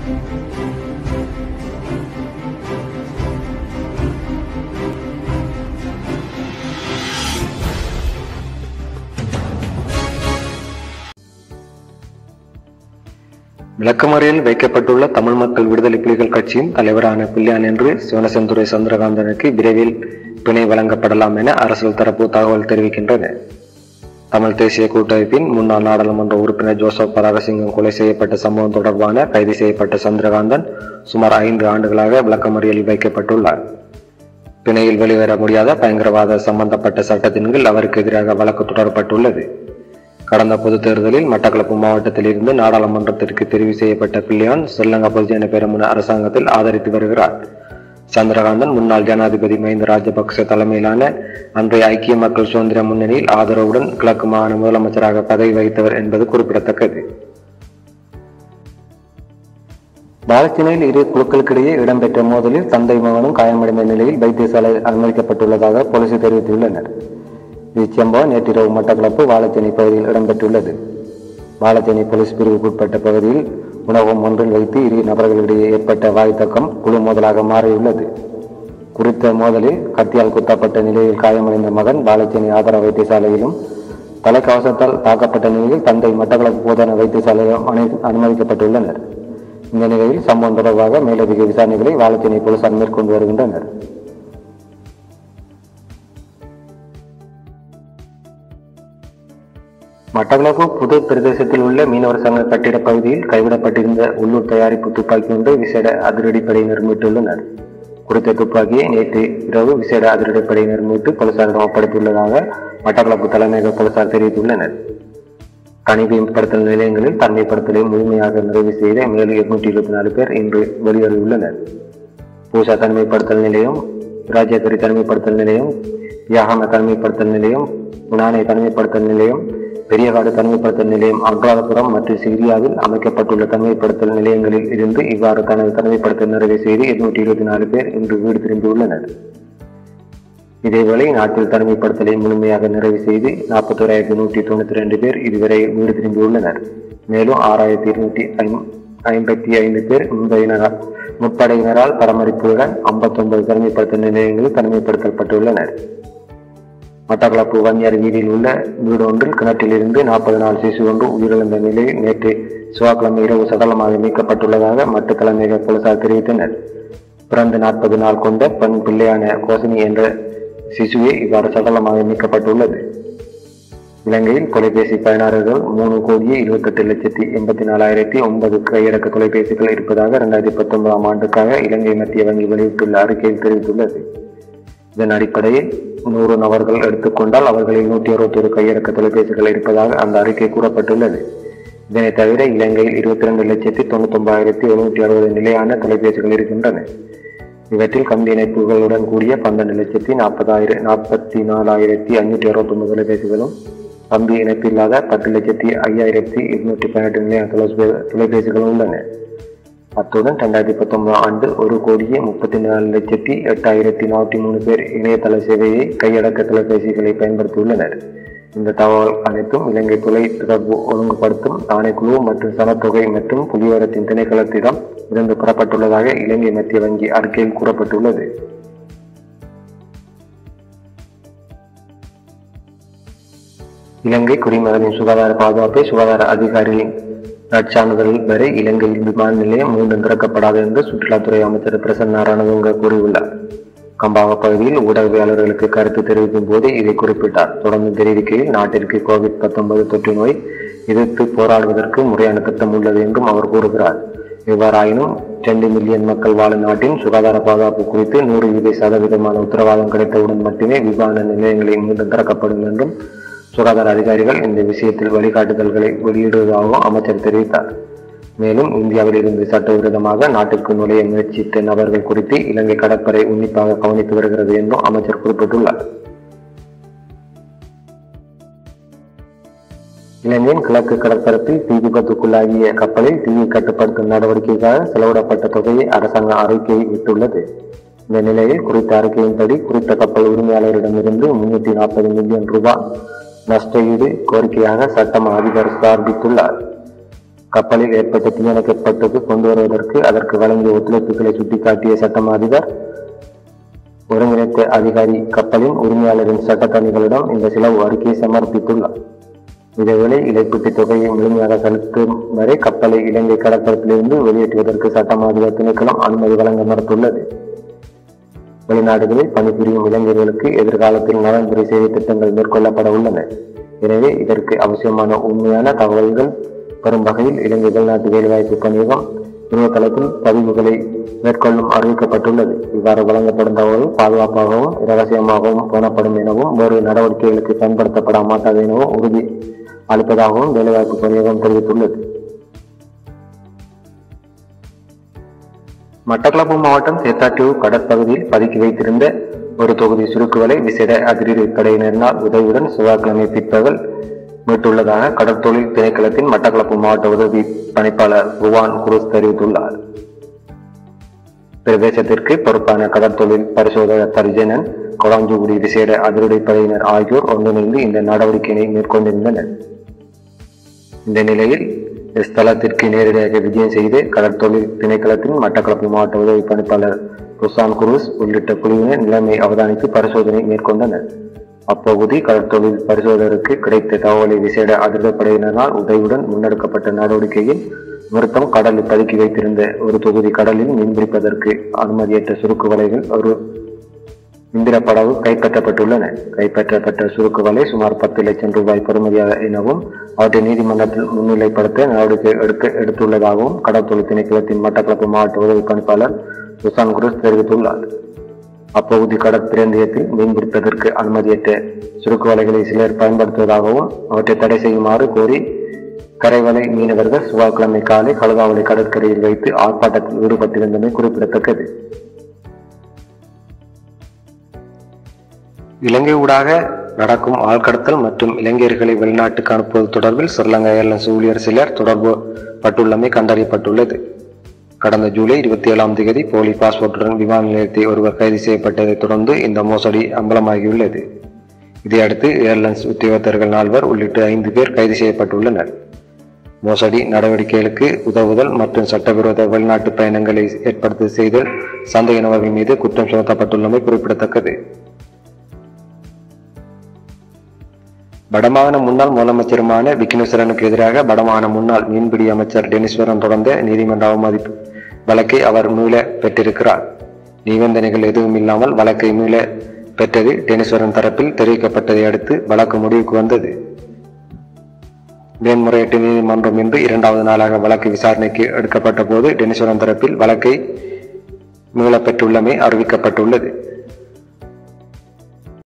விளக்கமறியல் வைக்கப்பட்டுள்ள தமிழ் மக்கள் விடுதலை புலிகள் கட்சியின் தலைவரான பிள்ளையான் என்று சிவனசந்துரை சந்திரகாந்தனுக்கு விரைவில் பிணை வழங்கப்படலாம் என அரசியல் தரப்பு தகவல் தெரிவிக்கின்றது தமிழ் தேசிய கூட்டமைப்பின் முன்னாள் நாடாளுமன்ற உறுப்பினர் ஜோசப் பராகசிங்கம் கொலை செய்யப்பட்ட சம்பவம் தொடர்பான கைது செய்யப்பட்ட சந்திரகாந்தன் சுமார் ஐந்து ஆண்டுகளாக விளக்கமறியலில் வைக்கப்பட்டுள்ளார் பிணையில் வெளிவர முடியாத பயங்கரவாத சம்பந்தப்பட்ட சட்டத்தின் கீழ் அவருக்கு எதிராக வழக்கு தொடரப்பட்டுள்ளது கடந்த பொதுத் தேர்தலில் மட்டக்களப்பு மாவட்டத்தில் இருந்து நாடாளுமன்றத்திற்கு தெரிவு செய்யப்பட்ட பிள்ளையான் ஸ்ரீலங்கா பொதுஜன பெரமுன அரசாங்கத்தில் ஆதரித்து வருகிறார் சந்திரகாந்தன் முன்னாள் ஜனாதிபதி மஹிந்த ராஜபக்ச தலைமையிலான அன்றைய ஐக்கிய மக்கள் சுதந்திர முன்னணியில் ஆதரவுடன் கிழக்கு மாகாண முதலமைச்சராக பதவி வகித்தவர் என்பது குறிப்பிடத்தக்கது பாலஸ்தீனில் இரு குழுக்களுக்கிடையே இடம்பெற்ற மோதலில் தந்தை மகனும் காயமடைந்த நிலையில் வைத்தியசாலை அனுமதிக்கப்பட்டுள்ளதாக போலீஸ் தெரிவித்துள்ளனர் இச்சம்பவம் நேற்றிரவு மட்டக்களப்பு வாழச்சேனை பகுதியில் இடம்பெற்றுள்ளது வாழச்சேனை போலீஸ் பிரிவுக்குட்பட்ட பகுதியில் உணவகம் ஒன்றில் வைத்து இரு நபர்களிடையே ஏற்பட்ட வாய்த்தக்கம் குழு மோதலாக மாறியுள்ளது குறித்த மோதலில் கத்தியால் குத்தப்பட்ட நிலையில் காயமடைந்த மகன் வாழச்சேனை ஆதார வைத்தியசாலையிலும் தலைக்கவசத்தால் தாக்கப்பட்ட நிலையில் தந்தை மட்டக்களப்பு போதன வைத்தியசாலையிலும் அனு- அனுமதிக்கப்பட்டுள்ளனர் இந்த நிலையில் சம்பவம் தொடர்பாக மேலதிக விசாரணைகளை வாழச்சேனை போலீசார் மேற்கொண்டு வருகின்றனர் மட்டக்களப்பு புது பிரதேசத்தில் உள்ள மீனவர் சங்க கட்டிட பகுதியில் கைவிடப்பட்டிருந்த உள்ளூர் தயாரிப்பு துப்பாக்கி ஒன்றை விசேட அதிரடிப்படையினர் மீட்டுள்ளனர் குறித்த துப்பாக்கியை நேற்று இரவு விசேட அதிரடிப்படையினர் மீட்டு போலீசாரிடம் ஒப்படைத்துள்ளதாக மட்டக்களப்பு தலைமையக போலீசார் தெரிவித்துள்ளனர் தனிமைப்படுத்தல் நிலையங்களில் தனிமைப்படுத்தலை முழுமையாக நிறைவு செய்த மேலும் எட்நூற்றி இருபத்தி நாலு பேர் இன்று வெளியேறியுள்ளனர் பூசா தனிமைப்படுத்தல் நிலையம் ராஜ்யக்கரி தனிமைப்படுத்தல் நிலையம் யாகம தனிமைப்படுத்தல் நிலையம் உனானை தனிமைப்படுத்தல் நிலையம் பெரியகாடு தனிமைப்படுத்தல் நிலையம் அனுராதபுரம் மற்றும் சிரியாவில் அமைக்கப்பட்டுள்ள தனிமைப்படுத்தல் நிலையங்களில் இருந்து இவ்வாறு தனது தனிமைப்படுத்தல் நிறைவு செய்து இருநூற்றி இருபத்தி நாலு பேர் இன்று வீடு திரும்பியுள்ளனர் இதேவேளை நாட்டில் தனிமைப்படுத்தலை முழுமையாக நிறைவு செய்து நாற்பத்தோராயிரத்தி நூற்றி தொண்ணூற்றி ரெண்டு பேர் இதுவரை வீடு திரும்பியுள்ளனர் மேலும் ஆறாயிரத்தி இருநூற்றி ஐம்பத்தி ஐந்து பேர் முன்பையினரால் முப்படையினரால் பராமரிப்புடன் ஐம்பத்தொன்பது தனிமைப்படுத்தல் நிலையங்களில் தனிமைப்படுத்தப்பட்டுள்ளனர் மட்டக்களப்பு வன்னியார் வீதியில் உள்ள வீடு ஒன்றில் கிணற்றிலிருந்து நாற்பது நாள் சிசு ஒன்று உயிரிழந்த நிலையில் நேற்று செவ்வாய்க்கிழமை இரவு சடலமாக மீட்கப்பட்டுள்ளதாக மட்டு தலைமையக போலீசார் தெரிவித்தனர் பிறந்து நாற்பது நாள் கொண்ட பெண் பிள்ளையான கோசினி என்ற சிசுவே இவ்வாறு சடலமாக மீட்கப்பட்டுள்ளது இலங்கையில் தொலைபேசி பயனாளர்கள் மூணு கோடியே இருபத்தெட்டு லட்சத்தி எண்பத்தி நாலாயிரத்தி ஒன்பது கையடக்க தொலைபேசிகள் இருப்பதாக இரண்டாயிரத்தி பத்தொன்பதாம் ஆண்டுக்காக இலங்கை மத்திய வங்கி வெளியிட்டுள்ள அறிக்கையில் தெரிவித்துள்ளது இதன் அடிப்படையில் நூறு நபர்கள் எடுத்துக்கொண்டால் அவர்களில் நூற்றி அறுபத்தொரு கையடக்க தொலைபேசிகள் இருப்பதாக அந்த அறிக்கை கூறப்பட்டுள்ளது இதனை தவிர இலங்கையில் இருபத்தி ரெண்டு லட்சத்தி தொண்ணூத்தி ஒன்பதாயிரத்தி எழுநூற்றி அறுபது நிலையான தொலைபேசிகள் இருக்கின்றன இவற்றில் கம்பி இணைப்புகளுடன் கூடிய பன்னெண்டு லட்சத்தி நாற்பதாயிரம் நாற்பத்தி நாலாயிரத்தி ஐநூற்றி அறுபத்தொன்பது தொலைபேசிகளும் கம்பி இணைப்பு இல்லாத பத்து லட்சத்தி ஐயாயிரத்தி இருநூற்றி பதினெட்டு நிலையான தொலைபே- தொலைபேசிகளும் உள்ளன அத்துடன் ரெண்டாயிரத்தி பத்தொன்பதாம் ஆண்டு ஒரு கோடியே முப்பத்தி நாலு லட்சத்தி எட்டாயிரத்தி நாற்பத்தி மூணு பேர் இணையதள சேவையை கையடக்க தொலைபேசிகளை பயன்படுத்தியுள்ளனர் இந்த தகவல் அனைத்தும் இலங்கை தொலை தொடர்பு ஒழுங்குபடுத்தும் ஆணைக்குழு மற்றும் சனத்தொகை மற்றும் புலிவரத்தின் திணைக்களத்திடம் இருந்து பெறப்பட்டுள்ளதாக இலங்கை மத்திய வங்கி அறிக்கையில் கூறப்பட்டுள்ளது இலங்கை குடிமகனின் சுகாதார பாதுகாப்பை சுகாதார அதிகாரிகளின் நற்சான்றிதழ் வரை இலங்கையில் விமான நிலையம் மீண்டும் திறக்கப்படாது என்று சுற்றுலாத்துறை அமைச்சர் பிரசன்ன ரணதுங்க கூறியுள்ளார் கம்பாவ பகுதியில் ஊடகவியாளர்களுக்கு கருத்து தெரிவிக்கும் போது இதை குறிப்பிட்டார் தொடர்ந்து தெரிவிக்கையில் நாட்டிற்கு கோவிட் 19 தொற்று நோய் எதிர்த்து போராடுவதற்கு முறையான திட்டம் உள்ளது என்றும் அவர் கூறுகிறார் எவ்வாறாயினும் ரெண்டு மில்லியன் மக்கள் வாழும் நாட்டின் சுகாதார பாதுகாப்பு குறித்து நூறு வீத சதவீதமான உத்தரவாதம் கிடைத்தவுடன் மட்டுமே விமான நிலையங்களை மீண்டும் திறக்கப்படும் என்றும் சுகாதார அதிகாரிகள் இந்த விஷயத்தில் வழிகாட்டுதல்களை வெளியிடுவதாகவும் அமைச்சர் தெரிவித்தார் மேலும் இந்தியாவில் இருந்து சட்டவிரோதமாக நாட்டிற்கு நுழைய முயற்சித்த நபர்கள் குறித்து இலங்கை கடற்படை உன்னிப்பாக கவனித்து வருகிறது என்றும் அமைச்சர் குறிப்பிட்டுள்ளார் இலங்கையின் கிழக்கு கடற்பரப்பில் தீ விபத்துக்குள்ளாகிய கப்பலில் தீயை கட்டுப்படுத்தும் நடவடிக்கைக்காக செலவிடப்பட்ட தொகையை அரசாங்கம் அறிக்கை விட்டுள்ளது இந்த நிலையில் குறித்த அறிக்கையின்படி குறித்த கப்பல் உரிமையாளரிடமிருந்து முன்னூற்றி நாற்பது மில்லியன் ரூபாய் நஷ்டஈடு கோரிக்கையாக சட்டம் அதிபர் சமர்ப்பித்துள்ளார் கப்பலில் ஏற்பட்ட தீயணைக்கப்பட்டது கொண்டு வருவதற்கு அதற்கு வழங்கிய ஒத்துழைப்புகளை சுட்டிக்காட்டிய சட்டமா அதிபர் ஒருங்கிணைத்த அதிகாரி கப்பலின் உரிமையாளரின் சட்டத்தணிகளிடம் இந்த செலவு அறிக்கையை சமர்ப்பித்துள்ளார் இதேவேளை இழப்பீட்டு தொகையை முழுமையாக செலுத்தும் வரை கப்பலை இலங்கை கடற்பரப்பிலிருந்து வெளியேற்றுவதற்கு சட்டமா அதிபர் திணைக்களம் அனுமதி வழங்க மறுத்துள்ளது வெளிநாடுகளில் பணிபுரியும் இளைஞர்களுக்கு எதிர்காலத்தில் நலன்புரி சேவை திட்டங்கள் மேற்கொள்ளப்பட உள்ளன எனவே இதற்கு அவசியமான உண்மையான தகவல்கள் பெறும் வகையில் இலங்கை வெளிநாட்டு வேலைவாய்ப்பு பணியகம் இணையதளத்தில் பதிவுகளை மேற்கொள்ளும் அறிவிக்கப்பட்டுள்ளது இவ்வாறு வழங்கப்படும் தகவல் பாதுகாப்பாகவும் இரகசியமாகவும் பேணப்படும் எனவும் வேறு நடவடிக்கைகளுக்கு பயன்படுத்தப்பட மாட்டாது எனவும் உறுதி அளிப்பதாகவும் வேலைவாய்ப்பு பணியகம் தெரிவித்துள்ளது மட்டக்களப்பு மாவட்டம் சேத்தாட்டியூ கடற்பகுதியில் பதுக்கி வைத்திருந்த ஒரு தொகுதி சுருக்குவலை விசேட அதிரடி படையினரினால் உதவியுடன் செவ்வாய்க்கிழமை பிற்பகல் மீட்டுள்ளதாக கடற்தொழில் திணைக்களத்தின் மட்டக்களப்பு மாவட்ட உதவி பணிப்பாளர் புவான் குரூஸ் தெரிவித்துள்ளார் பிரதேசத்திற்கு பொறுப்பான கடற்தொழில் பரிசோதகர் தர்ஜனன் கொலாஞ்சுகுடி விசேட அதிரடி படையினர் ஆகியோர் ஒன்றிணைந்து இந்த நடவடிக்கையினை மேற்கொண்டிருந்தனர் இந்த நிலையில் ஸ்தலத்திற்கு நேரடியாக விஜயம் செய்து கடற்தொழில் திணைக்களத்தின் மட்டக்களப்பு மாவட்ட உதவி பணிப்பாளர் ருசான் குரூஸ் உள்ளிட்ட குழுவினர் நிலைமை அவதானித்து பரிசோதனை மேற்கொண்டனர் அப்பகுதி கடற்தொழில் பரிசோதகருக்கு கிடைத்த தகவலை விசேட அதிரடிப்படையினரால் உதவியுடன் முன்னெடுக்கப்பட்ட நடவடிக்கையில் நிறுத்தம் கடலில் பதுக்கி வைத்திருந்த ஒரு தொகுதி கடலில் மீன்பிடிப்பதற்கு அனுமதியற்ற சுருக்கு வலைகள் ஒரு இந்திர படகு கைப்பற்றப்பட்டுள்ளன கைப்பற்றப்பட்ட சுருக்கு வலை சுமார் பத்து லட்சம் ரூபாய் பெறுமதியாக எனவும் அவற்றை நீதிமன்றத்தில் முன்னிலைப்படுத்த நடவடிக்கை எடுக்க எடுத்துள்ளதாகவும் கடற்தொழில் திணைக்களத்தின் மட்டக்களப்பு மாவட்ட உதவி பணிப்பாளர் சுசான் குரூஸ் தெரிவித்துள்ளார் அப்பகுதி கடற்பிரந்தியத்தில் மீன்பிடிப்பதற்கு அனுமதியற்ற சுருக்கு வலைகளை சிலர் பயன்படுத்துவதாகவும் அவற்றை தடை செய்யுமாறு கோரி கரைவலை மீனவர்கள் செவ்வாய்க்கிழமை காலை கழுதாவளை கடற்கரையில் வைத்து ஆர்ப்பாட்டத்தில் ஈடுபட்டிருந்தமை குறிப்பிடத்தக்கது இலங்கை ஊடாக நடக்கும் ஆழ்கடத்தல் மற்றும் இளைஞர்களை வெளிநாட்டுக்கு அனுப்புவது தொடர்பில் ஸ்ரீலங்கா ஏர்லைன்ஸ் ஊழியர் சிலர் தொடர்பு பட்டுள்ளமை கண்டறியப்பட்டுள்ளது கடந்த ஜூலை இருபத்தி ஏழாம் தேதி போலி பாஸ்போர்ட்டுடன் விமான நிலையத்தை ஒருவர் கைது செய்யப்பட்டதைத் தொடர்ந்து இந்த மோசடி அம்பலமாகியுள்ளது இதையடுத்து ஏர்லைன்ஸ் உத்தியோகத்தர்கள் நால்வர் உள்ளிட்ட ஐந்து பேர் கைது செய்யப்பட்டுள்ளனர் மோசடி நடவடிக்கைகளுக்கு உதவுதல் மற்றும் சட்டவிரோத வெளிநாட்டு பயணங்களை ஏற்படுத்த செய்தல் சந்தேக நபர்கள் மீது குற்றம் சுமத்தப்பட்டுள்ளமை குறிப்பிடத்தக்கது வடமாகாண முன்னாள் முதலமைச்சருமான விக்னேஸ்வரனுக்கு எதிராக வடமாகாண முன்னாள் மீன்பிடி அமைச்சர் டெனிஸ்வரன் தொடர்ந்த நீதிமன்ற அவமதிப்பு வழக்கை அவர் மீள பெற்றிருக்கிறார் நிபந்தனைகள் எதுவும் இல்லாமல் வழக்கை மீள பெற்றது டெனிஸ்வரன் தரப்பில் தெரிவிக்கப்பட்டதை அடுத்து வழக்கு முடிவுக்கு வந்தது மேன்முறையீட்டு நீதிமன்றம் இன்று இரண்டாவது நாளாக வழக்கு விசாரணைக்கு எடுக்கப்பட்ட போது டெனிஸ்வரன் தரப்பில் வழக்கை மீளப்பெற்றுள்ளமை அறிவிக்கப்பட்டுள்ளது